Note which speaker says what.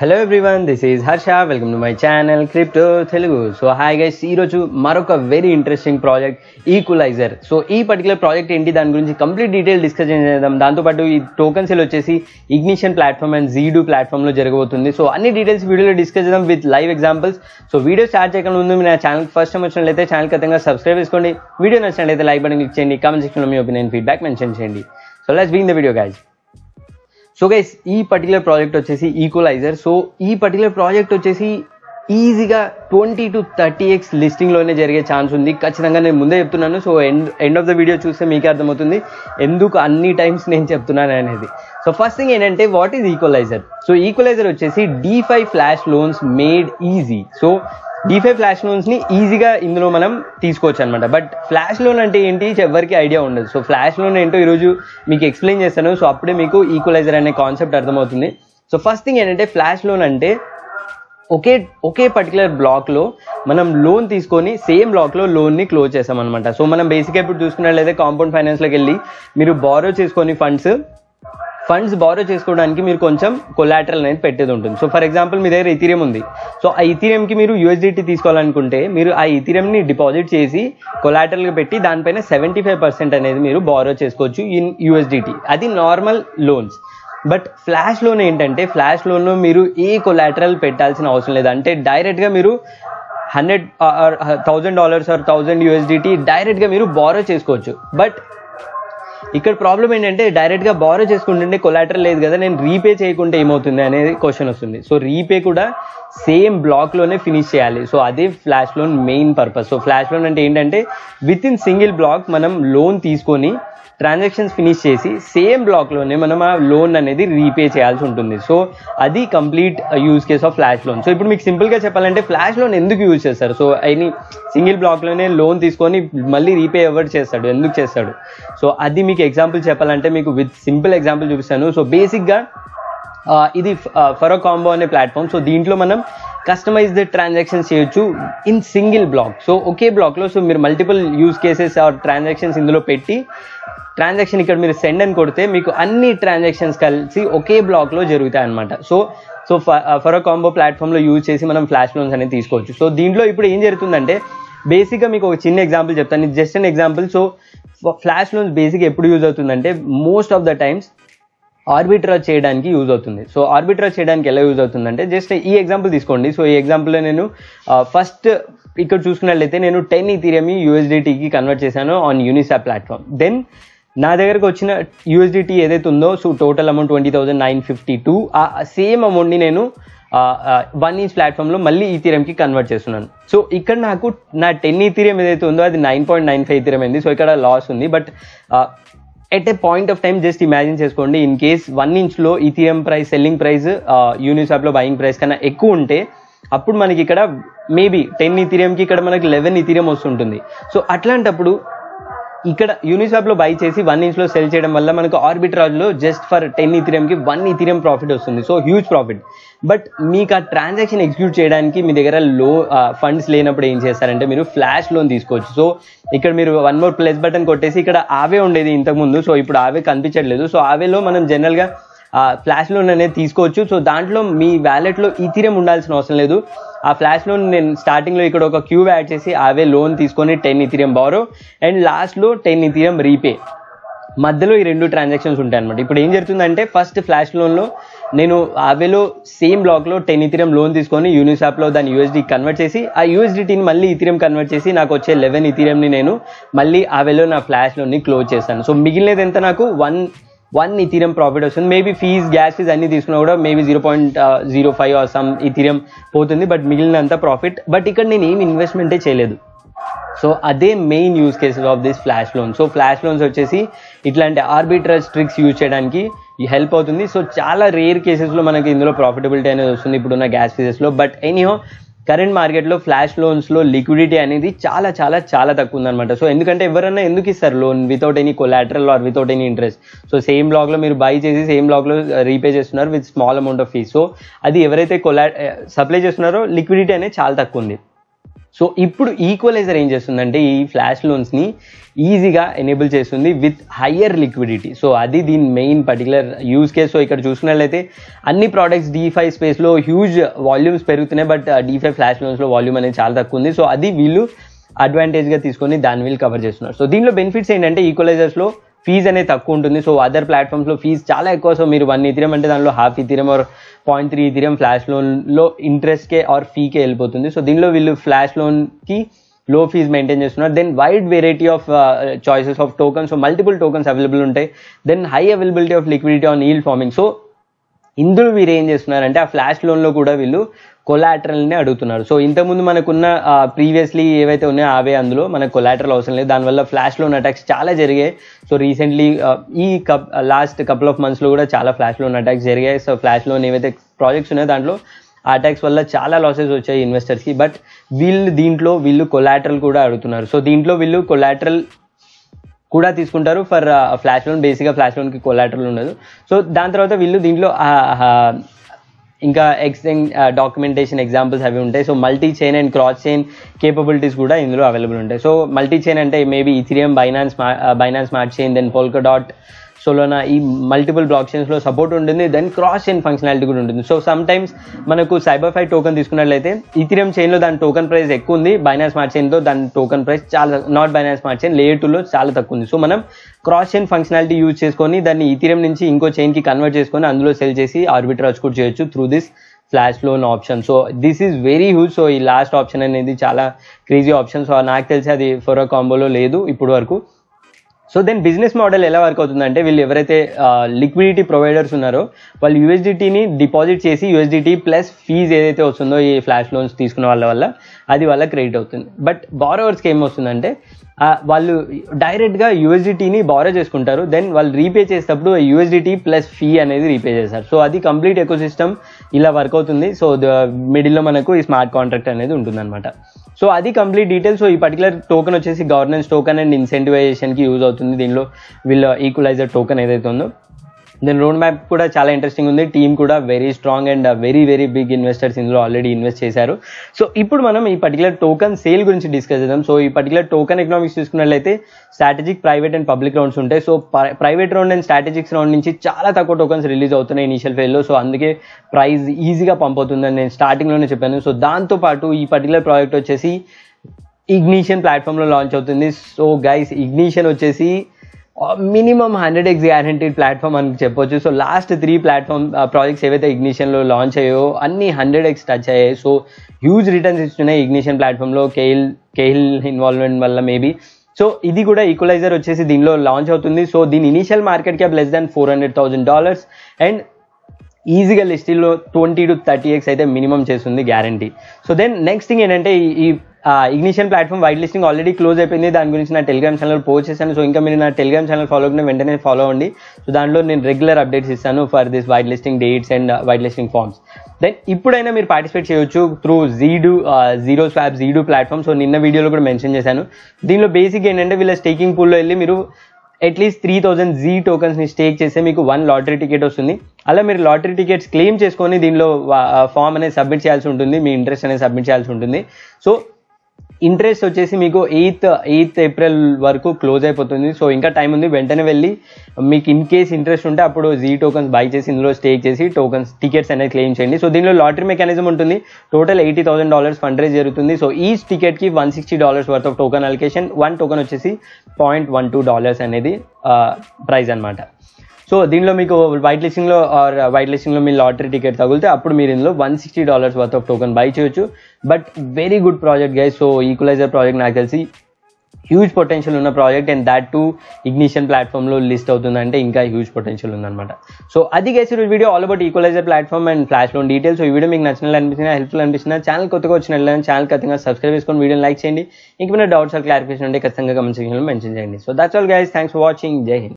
Speaker 1: hello everyone this is Harsha welcome to my channel crypto Telugu so hi guys ఈరోజు మరొక very interesting project Equalizer so ఈ particular project ఏంటి దాని గురించి complete detail discuss చేద్దాం దాంతోపాటు ఈ టోకన్ సెల్ వచ్చేసి ఇగ్నిషన్ ప్లాట్ఫామ్ అండ్ జీడూ ప్లాట్ఫామ్లో జరగబోతుంది సో అన్ని డీటెయిల్స్ వీడియోలో డిస్కస్ చేద్దాం with live examples so video start చేయకుండా ముందు మీరు నా ఛానల్ ఫస్ట్ టైం వచ్చినట్లయితే ఛానల్ ఖచ్చితంగా సబ్స్క్రైబ్ చేసుకోండి వీడియో నచ్చినట్లయితే లైక్ బటన్ క్లిక్ చేయండి కామెంట్ సెక్షన్లో మీ ఒపీనియన్ ఫీడ్బ్యాక్ మెన్షన్ చేయండి so let's begin the video guys so guys ఈ పర్టికులర్ ప్రాజెక్ట్ వచ్చేసి ఈక్వలైజర్ సో ఈ పర్టికులర్ ప్రాజెక్ట్ వచ్చేసి ఈజీగా ట్వంటీ టు థర్టీ ఎక్స్ లిస్టింగ్లోనే జరిగే ఛాన్స్ ఉంది ఖచ్చితంగా నేను ముందే చెప్తున్నాను so end end of the video చూస్తే మీకే అర్థమవుతుంది ఎందుకు అన్ని టైమ్స్ నేను చెప్తున్నాను అనేది సో ఫస్ట్ థింగ్ ఏంటంటే what is Equalizer so Equalizer వచ్చేసి DeFi flash loans made easy so DeFi flash loans ని ఈజీగా ఇందులో మనం తీసుకోవచ్చు అనమాట బట్ ఫ్లాష్ లోన్ అంటే ఏంటి ఎవరికి ఐడియా ఉండదు సో ఫ్లాష్ లోన్ ఏంటో ఈరోజు మీకు ఎక్స్ప్లెయిన్ చేస్తాను సో అప్పుడే మీకు ఈక్వలైజర్ అనే కాన్సెప్ట్ అర్థమవుతుంది సో ఫస్ట్ థింగ్ ఏంటంటే ఫ్లాష్ లోన్ అంటే ఒకే ఒకే పర్టికులర్ బ్లాక్లో మనం లోన్ తీసుకొని సేమ్ బ్లాక్లో లోన్ని క్లోజ్ చేస్తాం అనమాట సో మనం బేసిక్గా ఇప్పుడు చూసుకున్నట్లయితే కాంపౌండ్ ఫైనాన్స్లోకి వెళ్ళి మీరు బారో చేసుకొని ఫండ్స్ ఫండ్స్ బారో చేసుకోవడానికి మీరు కొంచెం కొలాటరల్ అనేది పెట్టేది ఉంటుంది సో ఫర్ ఎగ్జాంపుల్ మీ దగ్గర ఇథీరియం ఉంది సో ఆ ఇథీరియంకి మీరు యూఎస్డిటీ తీసుకోవాలనుకుంటే మీరు ఆ ఇథీరియంని డిపాజిట్ చేసి కొలాటరల్గా పెట్టి దానిపైన సెవెంటీ ఫైవ్ పర్సెంట్ అనేది మీరు బారో చేసుకోవచ్చు ఇన్ యూఎస్డిటీ అది normal loans but flash loan ఏంటంటే ఫ్లాష్ లోన్లో మీరు ఏ కొలాటరల్ పెట్టాల్సిన అవసరం లేదు అంటే డైరెక్ట్గా మీరు hundred thousand dollars or thousand USDT డైరెక్ట్గా మీరు బారో చేసుకోవచ్చు బట్ ఇక్కడ ప్రాబ్లం ఏంటంటే డైరెక్ట్గా బారో చేసుకుంటుంటే కొలాటరల్ లేదు కదా నేను రీపే చేయకుంటే ఏమవుతుంది అనేది క్వశ్చన్ వస్తుంది సో రీపే కూడా సేమ్ బ్లాక్లోనే ఫినిష్ చేయాలి సో అదే flash loan main purpose so flash loan అంటే ఏంటంటే విత్ ఇన్ సింగిల్ బ్లాక్ మనం లోన్ తీసుకొని ట్రాన్సాక్షన్స్ ఫినిష్ చేసి సేమ్ బ్లాక్లోనే మనం ఆ లోన్ అనేది రీపే చేయాల్సి ఉంటుంది సో అది complete use case of flash loan so ఇప్పుడు మీకు సింపుల్గా చెప్పాలంటే ఫ్లాష్ లోన్ ఎందుకు యూజ్ చేస్తారు సో అయిన సింగిల్ బ్లాక్లోనే లోన్ తీసుకొని మళ్ళీ రీపే ఎవరు చేస్తాడు ఎందుకు చేస్తాడు సో అది మీకు ఎగ్జాంపుల్ చెప్పాలంటే మీకు విత్ సింపుల్ ఎగ్జాంపుల్ చూపిస్తాను సో బేసిక్గా ఇది ఫరో కాంబో అనే ప్లాట్ఫామ్ సో దీంట్లో మనం కస్టమైజ్డ్ ట్రాన్సాక్షన్స్ చేయొచ్చు ఇన్ సింగిల్ బ్లాక్ సో ఒకే బ్లాక్లో సో మీరు multiple use cases or transactions ఇందులో పెట్టి ట్రాన్సాక్షన్ ఇక్కడ మీరు సెండ్ అని కొడితే మీకు అన్ని ట్రాన్సాక్షన్స్ కలిసి ఒకే బ్లాక్లో జరుగుతాయి అనమాట సో సో ఫరో కాంబో ప్లాట్ఫామ్లో యూజ్ చేసి మనం ఫ్లాష్ లోన్స్ అనేది తీసుకోవచ్చు సో దీంట్లో ఇప్పుడు ఏం జరుగుతుందంటే బేసిక్గా మీకు ఒక చిన్న ఎగ్జాంపుల్ చెప్తాను ఇది just an example so flash loans basic ఎప్పుడు యూజ్ అవుతుందంటే most of the times arbitrage చేయడానికి యూజ్ అవుతుంది సో ఆర్బిట్రాజ్ చేయడానికి ఎలా యూజ్ అవుతుందంటే జస్ట్ ఈ ఎగ్జాంపుల్ తీసుకోండి సో ఈ ఎగ్జాంపుల్లో నేను ఫస్ట్ ఇక్కడ చూసుకున్నట్లయితే నేను టెన్ ఈథీరియం యూఎస్డిటీకి కన్వర్ట్ చేశాను ఆన్ యూనిసా ప్లాట్ఫామ్ దెన్ నా దగ్గరకు వచ్చిన యూఎస్డిటీ ఏదైతే ఉందో so total amount twenty thousand nine fifty two ఆ సేమ్ అమౌంట్ని నేను వన్ ఇంచ్ ప్లాట్ఫామ్లో మళ్ళీ ఈథీరియంకి కన్వర్ట్ చేస్తున్నాను సో ఇక్కడ నాకు నా టెన్ ఈథీరియం ఏదైతే ఉందో అది nine point nine five Ethereum అయింది సో ఇక్కడ లాస్ ఉంది but at a point of time just imagine చేసుకోండి ఇన్ కేస్ వన్ ఇంచ్లో ఈథీరియం ప్రైస్ సెల్లింగ్ ప్రైస్ యూనిసాప్లో బయింగ్ ప్రైస్ కన్నా ఎక్కువ ఉంటే అప్పుడు మనకి ఇక్కడ మేబీ టెన్ ఇథీరియంకి ఇక్కడ మనకి లెవెన్ ఇథీరియం వస్తుంటుంది సో అట్లాంటప్పుడు ఇక్కడ యూనిసాప్లో బై చేసి వన్ ఇంచ్లో సెల్ చేయడం వల్ల మనకు ఆర్బిట్రాజ్లో జస్ట్ ఫర్ టెన్ ఇథీరియంకి వన్ ఇథీరియం ప్రాఫిట్ వస్తుంది సో హ్యూజ్ ప్రాఫిట్ బట్ మీకు ఆ ట్రాన్సాక్షన్ ఎగ్జిక్యూట్ చేయడానికి మీ దగ్గర లో ఫండ్స్ లేనప్పుడు ఏం చేస్తారంటే మీరు ఫ్లాష్ లోన్ తీసుకోవచ్చు సో ఇక్కడ మీరు వన్ మోర్ ప్లస్ బటన్ కొట్టేసి ఇక్కడ ఆవే ఉండేది ఇంతకుముందు సో ఇప్పుడు ఆవే కనిపించట్లేదు సో ఆవేలో మనం జనరల్గా ఫ్లాష్ లోన్ అనేది తీసుకోవచ్చు సో దాంట్లో మీ వ్యాలెట్లో ఈథీరియం ఉండాల్సిన అవసరం లేదు ఆ ఫ్లాష్ లోన్ నేను స్టార్టింగ్లో ఇక్కడ ఒక క్యూబ్ యాడ్ చేసి అవే లోన్ తీసుకొని టెన్ ఇథీరియం బారో అండ్ లాస్ట్లో టెన్ ఇథీరియం రీపే మధ్యలో ఈ రెండు ట్రాన్సాక్షన్స్ ఉంటాయి అనమాట ఇప్పుడు ఏం జరుగుతుందంటే ఫస్ట్ ఫ్లాష్ లోన్లో నేను అవేలో సేమ్ బ్లాక్లో టెన్ ఇథీరియం లోన్ తీసుకొని యూనిసాప్లో దాన్ని యూఎస్డీ కన్వర్ట్ చేసి ఆ యూఎస్డిటీని మళ్ళీ ఇథీరియం కన్వర్ట్ చేసి నాకు వచ్చే లెవెన్ ఇథీరియంని నేను మళ్ళీ అవేలో నా ఫ్లాష్ లోన్ని క్లోజ్ చేస్తాను సో మిగిలినది ఎంత నాకు వన్ వన్ ఇథీరియం ప్రాఫిట్ వస్తుంది మేబీ ఫీజ్ గ్యాస్ ఫీజ్ అన్ని తీసుకున్నా కూడా maybe zero point zero five some Ethereum పోతుంది బట్ మిగిలినంత ప్రాఫిట్ బట్ ఇక్కడ నేను ఏం ఇన్వెస్ట్మెంటే చేయలేదు సో అదే main use cases of this flash loan so flash loans వచ్చేసి ఇట్లాంటి ఆర్బిట్రస్ ట్రిక్స్ యూజ్ చేయడానికి హెల్ప్ అవుతుంది సో చాలా రేర్ కేసెస్లో మనకి ఇందులో ప్రాఫిటబిలిటీ అనేది వస్తుంది ఇప్పుడున్న గ్యాస్ ఫీజెస్లో బట్ ఎనీహో కరెంట్ మార్కెట్లో ఫ్లాష్ లోన్స్లో లిక్విడిటీ అనేది చాలా చాలా చాలా తక్కువ ఉందన్నమాట సో ఎందుకంటే ఎవరన్నా ఎందుకు ఇస్తారు loan without any collateral or without any interest so same బ్లాక్లో మీరు బై చేసి సేమ్ బ్లాక్లో రీపే చేస్తున్నారు with small amount of fees so అది ఎవరైతే కొలా సప్లై చేస్తున్నారో లిక్విడిటీ అనేది చాలా తక్కువ ఉంది సో ఇప్పుడు ఈక్వలైజర్ ఏం చేస్తుందంటే ఈ ఫ్లాష్ లోన్స్ని ఈజీగా ఎనేబుల్ చేస్తుంది విత్ హయ్యర్ లిక్విడిటీ సో అది దీని main particular use case so ఇక్కడ చూసుకున్నట్లయితే అన్ని ప్రోడక్ట్స్ డీ ఫైవ్ స్పేస్లో హ్యూజ్ వాల్యూమ్స్ పెరుగుతున్నాయి బట్ డీ ఫైవ్ ఫ్లాష్ లోన్స్లో వాల్యూమ్ అనేది చాలా తక్కువ ఉంది సో అది వీళ్ళు అడ్వాంటేజ్గా తీసుకొని దాన్ని వీళ్ళు కవర్ చేస్తున్నారు సో దీనిలో బెనిఫిట్స్ ఏంటంటే ఈక్వలైజర్స్లో ఫీజ్ అనేది తక్కువ ఉంటుంది సో అదర్ ప్లాట్ఫామ్స్లో ఫీజ్ చాలా ఎక్కువ సో మీరు వన్ ఇథిరం అంటే దానిలో half Ethereum or point three Ethereum flash లోన్లో ఇంట్రెస్ట్కే ఆర్ ఫీకే వెళ్ళిపోతుంది సో దీనిలో వీళ్ళు ఫ్లాష్ లోన్కి లో ఫీజ్ మెయింటైన్ చేస్తున్నారు then wide variety of choices of tokens so multiple tokens available ఉంటాయి then high availability of liquidity on yield farming so ఇందులో వీరు ఏం చేస్తున్నారంటే ఆ ఫ్లాష్ లోన్లో కూడా వీళ్ళు కొలాటరల్ని అడుగుతున్నారు సో ఇంతకుముందు మనకున్న ప్రీవియస్లీ ఏవైతే ఉన్నాయో అవే అందులో మనకు కొలాటరల్ అవసరం లేదు దానివల్ల ఫ్లాష్ లోన్ అటాక్స్ చాలా జరిగాయి సో రీసెంట్లీ ఈ కప్ లాస్ట్ కపుల్ ఆఫ్ మంత్స్లో కూడా చాలా ఫ్లాష్ లోన్ అటాక్స్ జరిగాయి సో ఫ్లాష్ లోన్ ఏవైతే ప్రాజెక్ట్స్ ఉన్నాయో దాంట్లో ఆ అటాక్స్ వల్ల చాలా లాసెస్ వచ్చాయి ఇన్వెస్టర్స్కి బట్ వీళ్ళు దీంట్లో వీళ్ళు కొలాటరల్ కూడా అడుగుతున్నారు సో దీంట్లో వీళ్ళు కొలాటరల్ కూడా తీసుకుంటారు ఫర్ ఫ్లాష్ లోన్ బేసిక్గా ఫ్లాష్ లోన్కి కొలాటరల్ ఉండదు సో దాని తర్వాత వీళ్ళు దీంట్లో ఇంకా ఎక్స్చేంజ్ డాక్యుమెంటేషన్ ఎగ్జాంపుల్స్ అవి ఉంటాయి so multi chain and cross chain capabilities కూడా ఇందులో అవైలబుల్ ఉంటాయి సో మల్టీ చైన్ అంటే maybe Ethereum Binance Binance smart chain then Polkadot Solana ఈ మల్టిపుల్ బ్లాక్ చైన్స్లో సపోర్ట్ ఉంటుంది దెన్ క్రాస్ చైన్ ఫంక్షనాలిటీ కూడా ఉంటుంది సో సమ్ టైమ్స్ మనకు సైబర్ ఫై టోకన్ తీసుకున్నట్లయితే ఇథిరియం చైన్లో దాని టోకన్ ప్రైస్ ఎక్కువ ఉంది బైనాన్స్ స్మార్ట్ చైన్తో దాని టోకన్ ప్రైస్ చాలా not Binance smart chain layer టూలో చాలా తక్కువ ఉంది సో మనం క్రాస్ చైన్ ఫంక్షనాలిటీ యూజ్ చేసుకొని దాన్ని ఇథిరియం నుంచి ఇంకో చైన్కి కన్వర్ట్ చేసుకొని అందులో సెల్ చేసి ఆర్బిట్రాజ్ కూడా చేయొచ్చు through this flash loan option so this is very huge so ఈ లాస్ట్ ఆప్షన్ అనేది చాలా క్రేజీ ఆప్షన్ సో నాకు తెలిసి అది ఫోరో కాంబోలో లేదు ఇప్పుడు వరకు సో దెన్ బిజినెస్ మోడల్ ఎలా వర్క్ అవుతుందంటే వీళ్ళు ఎవరైతే లిక్విడిటీ ప్రొవైడర్స్ ఉన్నారో వాళ్ళు యూఎస్డిటీని డిపాజిట్ చేసి యూఎస్డిటీ ప్లస్ ఫీజ్ ఏదైతే వస్తుందో ఈ ఫ్లాష్ లోన్స్ తీసుకున్న వాళ్ళ వల్ల అది వాళ్ళ క్రెడిట్ అవుతుంది బట్ బారోవర్స్కి ఏమొస్తుందంటే వాళ్ళు డైరెక్ట్గా యూఎస్డిటీని బారో చేసుకుంటారు దెన్ వాళ్ళు రీపే చేసేటప్పుడు యూఎస్డిటీ ప్లస్ ఫీ అనేది రీపే చేస్తారు సో అది కంప్లీట్ ఎకో సిస్టమ్ ఇలా వర్క్ అవుతుంది సో మిడిల్లో మనకు ఈ స్మార్ట్ కాంట్రాక్ట్ అనేది ఉంటుందన్నమాట సో అది కంప్లీట్ డీటెయిల్ సో ఈ పర్టికులర్ టోకెన్ వచ్చేసి గవర్నెన్స్ టోకెన్ అండ్ ఇన్సెంటివైజేషన్కి యూజ్ అవుతుంది దీనిలో వీళ్ళ ఈక్వలైజర్ టోకెన్ ఏదైతే ఉందో దెన్ రోడ్ మ్యాప్ కూడా చాలా ఇంట్రెస్టింగ్ ఉంది టీమ్ కూడా very strong and very very big investors ఇందులో ఆల్రెడీ ఇన్వెస్ట్ చేశారు సో ఇప్పుడు మనం ఈ పర్టికులర్ టోకన్ సేల్ గురించి డిస్కస్ చేద్దాం సో ఈ పర్టికులర్ టోకన్ ఎకనామిక్స్ చూసుకున్నట్లయితే strategic private and public rounds ఉంటాయి so private round and strategics round నుంచి చాలా తక్కువ టోకన్స్ రిలీజ్ అవుతున్నాయి ఇనిషియల్ ఫేజ్లో సో అందుకే ప్రైస్ ఈజీగా పంప్ అవుతుందని నేను స్టార్టింగ్లోనే చెప్పాను సో దాంతోపాటు ఈ పర్టికులర్ ప్రాజెక్ట్ వచ్చేసి ఇగ్నిషన్ ప్లాట్ఫామ్లో లాంచ్ అవుతుంది సో గైస్ ఇగ్నిషన్ వచ్చేసి minimum hundred x guaranteed platform అని చెప్పొచ్చు so last three platform projects ఏవైతే ఇగ్నిషన్లో లాంచ్ అయ్యాయో అన్ని హండ్రెడ్ ఎక్స్ టచ్ అయ్యాయి సో హ్యూజ్ రిటర్న్స్ ఇస్తున్నాయి ఇగ్నిషన్ ప్లాట్ఫామ్లో కేహిల్ కేహిల్ ఇన్వాల్వ్మెంట్ వల్ల మేబీ సో ఇది కూడా ఈక్వలైజర్ వచ్చేసి దీనిలో లాంచ్ అవుతుంది సో దీని initial market cap less than four hundred thousand dollars and ఈజీగా లిస్టిల్లో ట్వంటీ టు థర్టీ ఎక్స్ అయితే మినిమం చేస్తుంది guarantee so then next thing ఏంటంటే ఈ Ignition platform white listing already close అయిపోయింది దాని గురించి నా టెలిగ్రామ్ ఛానల్ పోస్ట్ చేశాను సో ఇంకా మీరు నా టెలిగ్రామ్ ఛానల్ ఫాలో అయిన వెంటనే ఫాలో అవ్వండి సో దాంట్లో నేను రెగ్యులర్ అప్డేట్స్ ఇస్తాను for this white listing dates and white listing farms then ఇప్పుడైనా మీరు పార్టిసిపేట్ చేయొచ్చు త్రూ జీడు జీరో స్వాప్ జీడు ప్లాట్ఫామ్ సో నిన్న వీడియోలో కూడా మెన్షన్ చేశాను దీనిలో బేసిక్ ఏంటంటే వీళ్ళ స్టేకింగ్ పూల్లో వెళ్ళి మీరు అట్లీస్ట్ త్రీ థౌసండ్ జీ టోకన్స్ని స్టేక్ చేస్తే మీకు వన్ లాటరీ టికెట్ వస్తుంది అలా మీరు లాటరీ టికెట్స్ క్లెయిమ్ చేసుకొని దీనిలో ఫామ్ అనేది సబ్మిట్ చేయాల్సి ఉంటుంది మీ ఇంట్రెస్ట్ అనేది సబ్మిట్ చేయాల్సి ఉంటుంది సో ఇంట్రెస్ట్ వచ్చేసి మీకు ఎయిత్ ఎయిత్ ఏప్రిల్ వరకు క్లోజ్ అయిపోతుంది సో ఇంకా టైం ఉంది వెంటనే వెళ్ళి మీకు ఇన్ కేస్ ఇంట్రెస్ట్ ఉంటే అప్పుడు జీ టోకన్స్ బై చేసి ఇందులో స్టేక్ చేసి టోకన్స్ టికెట్స్ అనేది క్లెయిమ్ చేయండి సో దీనిలో లాటరీ మెకానిజం ఉంటుంది total eighty thousand dollars fund raise జరుగుతుంది సో ఈ టికెట్కి one sixty dollars worth of token allocation one token వచ్చేసి పాయింట్ వన్ టూ డాలర్స్ అనేది ప్రైస్ అనమాట సో దీనిలో మీకు వైట్ లిస్టింగ్లో ఆర్ వైట్ లిస్టింగ్లో మీ లాటరీ టికెట్ తగిలితే అప్పుడు మీరు ఇందులో one sixty dollars worth of token buy చేయొచ్చు but very good project guys so equaliser project నాకు తెలిసి హ్యూజ్ పొటెన్షియల్ ఉన్న project and that to Ignition ప్లాట్ఫామ్లో లిస్ట్ అవుతుందంటే ఇంకా హ్యూజ్ పొటెన్షియల్ ఉందన్నమాట సో అది గైస్ ఈ video all about Equalizer platform and flash loan details so ఈ వీడియో మీకు నచ్చినట్లు అనిపించిన హెల్ప్ఫుల్ అనిపించిన ఛానల్ కొత్తగా వచ్చినట్లయితే ఛానల్ ఖచ్చితంగా సబ్స్క్రైబ్ చేసుకొని వీడియోని లైక్ చేయండి ఇంకేమైనా డౌట్స్ ఆర్ క్లారిఫికేషన్ ఉంటే ఖచ్చితంగా కమెంట్ సెక్షన్లో మెన్షన్ చేయండి so that's all guys thanks for watching జై హింద్